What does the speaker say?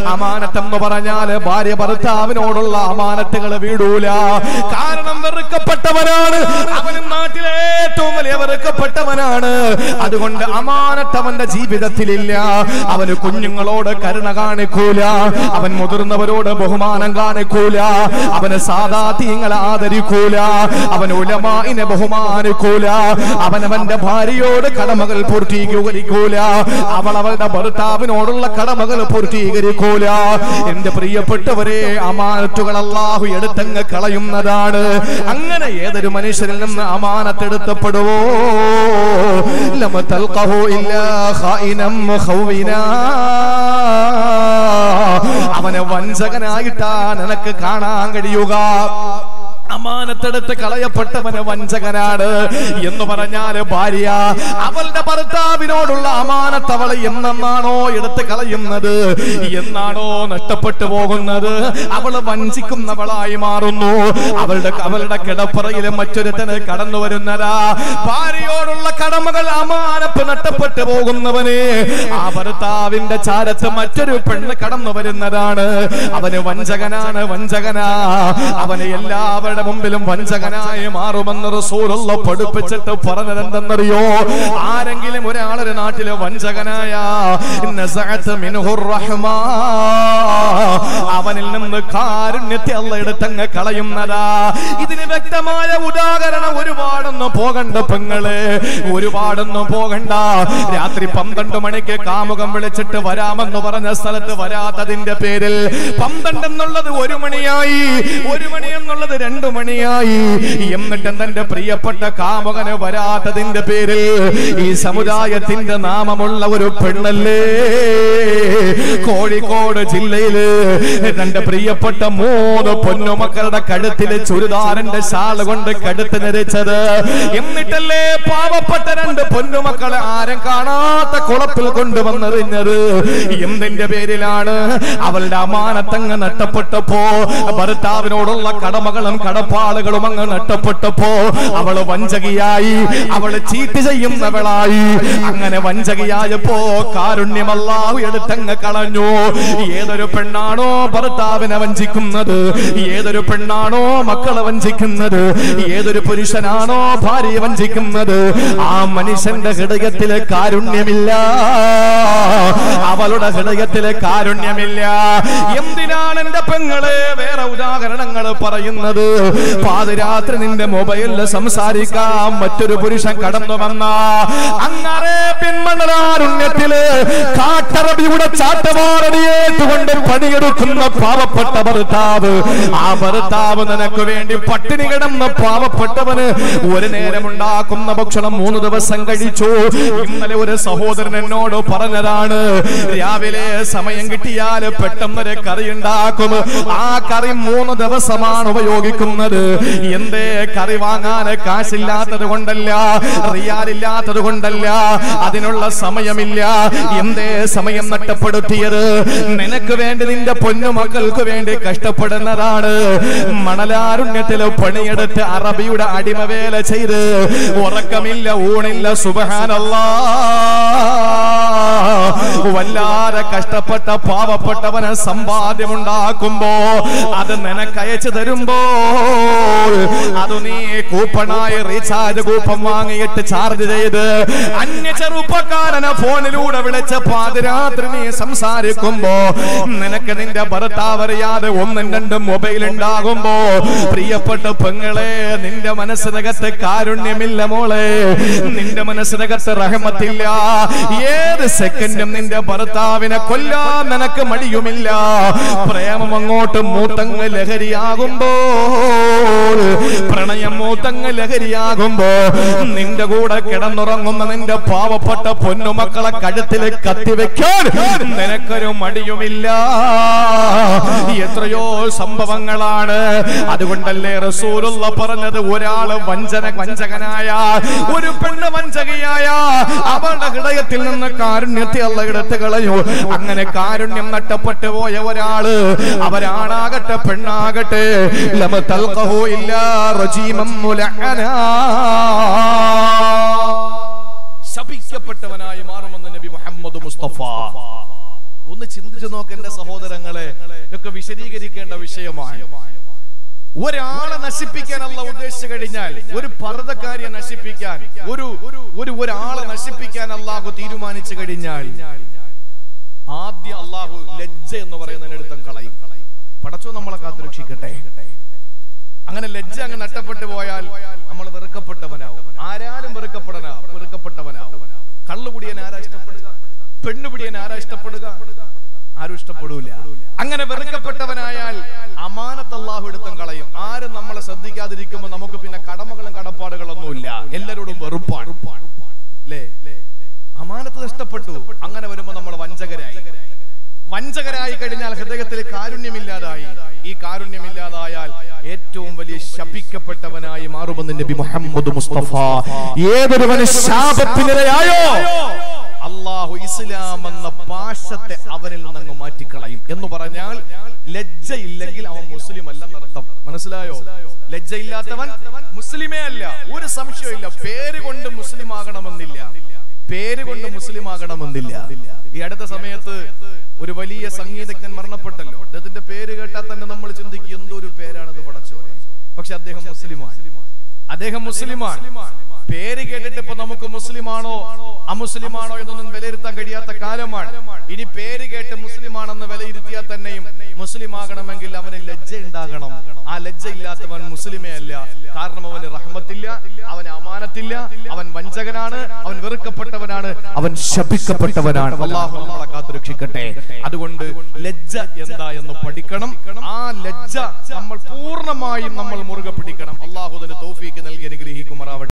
അമാനത്തെന്ന് പറഞ്ഞാല് ഭാര്യ ഭർത്താവിനോടുള്ള അമാനത്തുകൾ വീടൂല കാരണം വെറുക്കപ്പെട്ടവനാണ് അവനും നാട്ടിലെ ഏറ്റവും വലിയ വെറുക്കപ്പെട്ടവനാണ് അതുകൊണ്ട് അമാനത്ത് അവന്റെ ജീവിതത്തിലില്ല അവന് കുഞ്ഞുങ്ങളോട് കരുണ കാണിക്കൂല അവൻ മുതിർന്നവരോട് ബഹുമാനം കാണിക്കൂല അവന് സാധാ തീങ്ങളെ ആദരിക്കൂല അവൻ ഉലമായിനെ ബഹുമാനിക്കൂല അവൻ അവന്റെ ഭാര്യയോട് കടമകൾ പൂർത്തീകരിക്കൂല അവൾ അവളുടെ ഭർത്താവിനോടുള്ള കടമകൾ പൂർത്തീകരിക്കൂല എന്റെ പ്രിയപ്പെട്ടവരെ അമാനത്തുകൾ അള്ളാഹു എടുത്തങ്ങ് കളയുന്നതാണ് അങ്ങനെ ഏതൊരു മനുഷ്യരിൽ നിന്ന് അമാനത്തെടുത്തപ്പെടുവോ ലമ തൽഖഹു ഇല്ലാ ഖായിനം മുഖൗവിനാ അവനെ വഞ്ചകനായിട്ടാ നിനക്ക് കാണാൻ കഴിയുക അമാനത്തെടുത്ത് കളയപ്പെട്ടവന് വഞ്ചകനാണ് എന്ന് പറഞ്ഞാല് ഭാര്യ അവളുടെ ഭർത്താവിനോടുള്ള അമാനത്ത് അവൾ എന്നെന്നാണോ എടുത്ത് കളയുന്നത് എന്നാണോ നഷ്ടപ്പെട്ടു പോകുന്നത് അവള് വഞ്ചിക്കുന്നവളായി മാറുന്നു അവളുടെ അവളുടെ കിടപ്പറയിൽ മറ്റൊരുത്തന് കടന്നു വരുന്നതാ ഭാര്യയോടുള്ള കടമകൾ അമാനപ്പ് നഷ്ടപ്പെട്ടു പോകുന്നവന് ആ ഭർത്താവിന്റെ ചാരത്ത് മറ്റൊരു പെണ്ണ് കടന്നു വരുന്നതാണ് അവന് വഞ്ചകനാണ് വഞ്ചകനാ അവന് എല്ലാവരുടെ മുമ്പിലും വഞ്ചകനായി മാറുമെന്ന് റസൂലുള്ള പഠിപ്പിച്ചിട്ട് പറഞ്ഞതെന്തെന്നറിയോ ആരെങ്കിലും ഒരാളൊരു നാട്ടിലെ വഞ്ചകനായ നസഅത്ത് മിൻഹുർ റഹ്മാ അവനിൽ നിന്ന് കാരുണ്യത്തെ അല്ല എടുത്തങ്ങ് കളയുന്നതാ ഇതിന് വ്യക്തമായ ഉദാഹരണം ഒരുപാടൊന്നും പോകണ്ട പെങ്ങള് ഒരുപാടൊന്നും പോകണ്ട രാത്രി പന്ത്രണ്ട് മണിക്ക് കാമുകം വിളിച്ചിട്ട് വരാമെന്ന് പറഞ്ഞ സ്ഥലത്ത് വരാത്തതിന്റെ പേരിൽ പന്ത്രണ്ട് എന്നുള്ളത് ഒരു മണിയായി ഒരു മണി എന്നുള്ളത് രണ്ടു മണിയായി എന്നിട്ടും തന്റെ പ്രിയപ്പെട്ട കാമുകന് വരാത്തതിന്റെ പേരിൽ ഈ സമുദായത്തിന്റെ നാമമുള്ള ഒരു പെണ്ണല്ലേ കോഴിക്കോട് ജില്ലയില് തന്റെ പ്രിയപ്പെട്ട മൂന്ന് പൊന്നുമക്കളുടെ കഴുത്തില് ചുരിദാറിന്റെ ഷാള് കൊണ്ട് കഴുത്ത് നിരച്ചത് എന്നിട്ടല്ലേ പാവപ്പെട്ട രണ്ട് പൊന്നുമക്കളെ ആരും കാണാത്ത കുളത്തിൽ കൊണ്ടുവന്നെറിഞ്ഞത് എന്തിന്റെ പേരിലാണ് അവളുടെ അമാനത്തങ്ങ് നഷ്ടപ്പെട്ടപ്പോ ഭർത്താവിനോടുള്ള കടമകളും കടപ്പാളുകളും അങ്ങ് നഷ്ടപ്പെട്ടപ്പോ അവള് വഞ്ചകിയായി അവള് ചീട്ട് ചെയ്യുന്നവളായി അങ്ങനെ വഞ്ചകിയായപ്പോ കാരുണ്യമല്ലാഹു എടുത്തങ്ങ് കളഞ്ഞു ഏതൊരു പെണ്ണാണോ ഭർത്താവിനെ വഞ്ചിക്കുന്നത് ഏതൊരു പെണ്ണാണോ മക്കളെ വഞ്ചിക്കുന്നത് ഏതൊരു പുരുഷനാണോ ഭാര്യയെ വഞ്ചിക്കുന്നത് ആ മനുഷ്യന്റെ ഹൃദയത്തിലെ കാരുണ്യമില്ല അവളുടെ ഹൃദയത്തിലെ കാരുണ്യമില്ല എന്തിനാണ് എന്റെ പെങ്ങളെ വേറെ ഉദാഹരണങ്ങൾ പറയുന്നത് പാതിരാത്രി നിന്റെ മൊബൈലിൽ സംസാരിക്കാൻ മറ്റൊരു പുരുഷൻ കടന്നു വന്ന അങ്ങറേബ്യൻ മണലാരുണ്യത്തില് കാട്ടറബിയുടെ ചാട്ടവാറടിയേറ്റുകൊണ്ട് പണിയെടുക്കുന്ന പാവപ്പെട്ട ഭർത്താവ് ആ ഭർത്താവ് നിനക്ക് വേണ്ടി പട്ടിണി കിടന്ന പാവപ്പെട്ടവന് ഒരു നേരം ഉണ്ടാക്കുന്ന ഭക്ഷണം മൂന്ന് ദിവസം കഴിച്ചു ഇന്നലെ ഒരു സഹോദരൻ എന്നോട് പറഞ്ഞതാണ് രാവിലെ സമയം കിട്ടിയാൽ പെട്ടെന്നൊരു കറി ഉണ്ടാക്കും ആ കറി മൂന്ന് ദിവസമാണ് ഉപയോഗിക്കുന്നത് എന്തേ കറി വാങ്ങാൻ കാശില്ലാത്തത് കൊണ്ടല്ല റിയാലില്ലാത്തത് കൊണ്ടല്ല അതിനുള്ള സമയമില്ല എന്തേ സമയം നഷ്ടപ്പെടുത്തിയത് നിനക്ക് വേണ്ടി നിന്റെ പൊന്നുമക്കൾക്ക് വേണ്ടി കഷ്ടപ്പെടുന്നതാണ് മണലാരുണ്യത്തില് പണിയെടുത്ത് അറബിയുടെ അടിമവേല ചെയ്ത് ഉറക്കമില്ല ഊണില്ല സുബഹാനല്ലാ വല്ലാതെ കഷ്ടപ്പെട്ട പാവപ്പെട്ടവന് സമ്പാദ്യമുണ്ടാക്കുമ്പോ അത് നിനക്ക് അയച്ചു തരുമ്പോ അത് നീ കൂപ്പണായി റീചാർജ് കൂപ്പൺ വാങ്ങിയിട്ട് ചാർജ് ചെയ്ത് അന്യ ചെറുപ്പക്കാരനെ ഫോണിലൂടെ വിളിച്ച പാതിരാത്രി നീ സംസാരിക്കുമ്പോ നിനക്ക് നിന്റെ ഭർത്താവ് അറിയാതെ ഒന്നും രണ്ടും മൊബൈൽ ഉണ്ടാകുമ്പോ പ്രിയപ്പെട്ട പെങ്ങളെ നിന്റെ മനസ്സിനകത്ത് കാരുണ്യമില്ല മോളെ നിന്റെ മനസ്സിനകത്ത് റഹമത്തില്ല ഏത് സെക്കൻഡും നിന്റെ ഭർത്താവിനെ കൊല്ലാൻ നിനക്ക് മടിയുമില്ല പ്രേമം അങ്ങോട്ട് മൂത്തങ്ങ് ലഹരിയാകുമ്പോ പ്രണയം മൂത്തങ്ങ് ലഹരിയാകുമ്പോ നിന്റെ കൂടെ കിടന്നുറങ്ങുന്ന നിന്റെ പാവപ്പെട്ട പൊന്നുമക്കളെ കഴുത്തില് കത്തിവെക്കാൻ നിനക്കൊരു മടിയുമില്ല എത്രയോ സംഭവങ്ങളാണ് അതുകൊണ്ടല്ലേ റസൂലുള്ള പറഞ്ഞത് ഒരാള് വഞ്ചന വഞ്ചകനായ ഒരു പെണ്ണ് വഞ്ചകയായ അവളുടെ ഹൃദയത്തിൽ നിന്ന് കാരുണ്യത്തെ അല്ല എടുത്ത് കളഞ്ഞു അങ്ങനെ കാരുണ്യം നഷ്ടപ്പെട്ടു പോയ ഒരാള് അവരാണാകട്ടെ പെണ്ണാകട്ടെ ലമ തൽഖഹു ഇല്ലാ റജീമം മുലഅനാ ശപിക്കപ്പെട്ടവനായി മാറുമെന്ന് നബി മുഹമ്മദ് മുസ്തഫ ഒന്ന് ചിന്തിച്ചു നോക്ക് എന്റെ സഹോദരങ്ങളെ ഇതൊക്കെ വിശദീകരിക്കേണ്ട വിഷയമാണ് ഒരാളെ നശിപ്പിക്കാൻ അല്ല ഉദ്ദേശിച്ചു കഴിഞ്ഞാൽ ഒരു പർദ്ദക്കാരിയെ നശിപ്പിക്കാൻ ഒരു ഒരു ഒരാളെ നശിപ്പിക്കാൻ അള്ളാഹു തീരുമാനിച്ചു കഴിഞ്ഞാൽ ആദ്യം അള്ളാഹു ലജ്ജ എന്ന് പറയുന്നതിനടുത്തം കളയും പടച്ചോ നമ്മളെ കാത്തുരക്ഷിക്കട്ടെ അങ്ങനെ ലജ്ജ അങ്ങ് നഷ്ടപ്പെട്ടു പോയാൽ നമ്മൾ വെറുക്കപ്പെട്ടവനാവും ആരാലും വെറുക്കപ്പെടനാ വെറുക്കപ്പെട്ടവനാവും കള്ളുകുടിയൻ ആരാ ഇഷ്ടപ്പെടുക പെണ്ണുപിടിയൻ ആരാ ഇഷ്ടപ്പെടുക ആരും ഇഷ്ടപ്പെടൂല അങ്ങനെ വെറുക്കപ്പെട്ടവനായാൽ അമാനത്ത് അള്ളാഹു എടുത്തും കളയും ആരും നമ്മളെ ശ്രദ്ധിക്കാതിരിക്കുമ്പോൾ നമുക്ക് പിന്നെ കടമകളും കടപ്പാടുകളൊന്നുമില്ല എല്ലാരോടും വെറുപ്പാണ് അല്ലേ അമാനത്ത് നഷ്ടപ്പെട്ടു അങ്ങനെ വരുമ്പോ നമ്മൾ വഞ്ചകരായി വഞ്ചകരായി കഴിഞ്ഞാൽ ഹൃദയത്തിൽ കാരുണ്യമില്ലാതായി ഈ കാരുണ്യമില്ലാതായാൽ ഏറ്റവും വലിയ ശപിക്കപ്പെട്ടവനായി മാറുമെന്ന് നബി മുഹമ്മദ് മുസ്തഫ ഏതൊരുവന് ശാപത്തിനിരയായോ അള്ളാഹു ഇസ്ലാം എന്ന പാശത്തെ അവനിൽ നിന്നങ്ങ് മാറ്റിക്കളയും എന്ന് പറഞ്ഞാൽ ലജ്ജയില്ലെങ്കിൽ അവൻ മുസ്ലിം അല്ലെന്നർത്ഥം മനസ്സിലായോ ലജ്ജയില്ലാത്തവൻ മുസ്ലിമേ അല്ല ഒരു സംശയമില്ല പേര് കൊണ്ട് മുസ്ലിം ആകണമെന്നില്ല പേര് കൊണ്ട് മുസ്ലിം ആകണമെന്നില്ല ഈ അടുത്ത സമയത്ത് ഒരു വലിയ സംഗീതജ്ഞൻ മരണപ്പെട്ടല്ലോ അദ്ദേഹത്തിന്റെ പേര് കേട്ടാൽ തന്നെ നമ്മൾ ചിന്തിക്കും എന്തൊരു പേരാണത് പടച്ചോനെ പക്ഷെ അദ്ദേഹം മുസ്ലിമാണ് അദ്ദേഹം മുസ്ലിമാണ് പേര് കേട്ടിട്ട് ഇപ്പൊ നമുക്ക് മുസ്ലിമാണോ അമുസ്ലിമാണോ എന്നൊന്നും വിലയിരുത്താൻ കഴിയാത്ത കാലമാണ് ഇനി പേര് കേട്ട് മുസ്ലിമാണെന്ന് വിലയിരുത്തിയാൽ തന്നെയും മുസ്ലിം ആകണമെങ്കിൽ അവന് ലജ്ജ ഉണ്ടാകണം ആ ലജ്ജ ഇല്ലാത്തവൻ മുസ്ലിമേ അല്ല കാരണം അവന് റഹ്മത്തില്ല അവന് അമാനത്തില്ല അവൻ വഞ്ചകനാണ് അവൻ വെറുക്കപ്പെട്ടവനാണ് അവൻ ശപിക്കപ്പെട്ടവനാണ് അള്ളാഹു നമ്മളെ കാത്തുരക്ഷിക്കട്ടെ അതുകൊണ്ട് ലജ്ജ എന്താ എന്ന് പഠിക്കണം ആ ലജ്ജ നമ്മൾ പൂർണ്ണമായും നമ്മൾ മുറുകെ പിടിക്കണം അള്ളാഹു അതിന് തൗഫീക്ക് നൽകി അനുഗ്രഹിക്കുമാറാവട്ടെ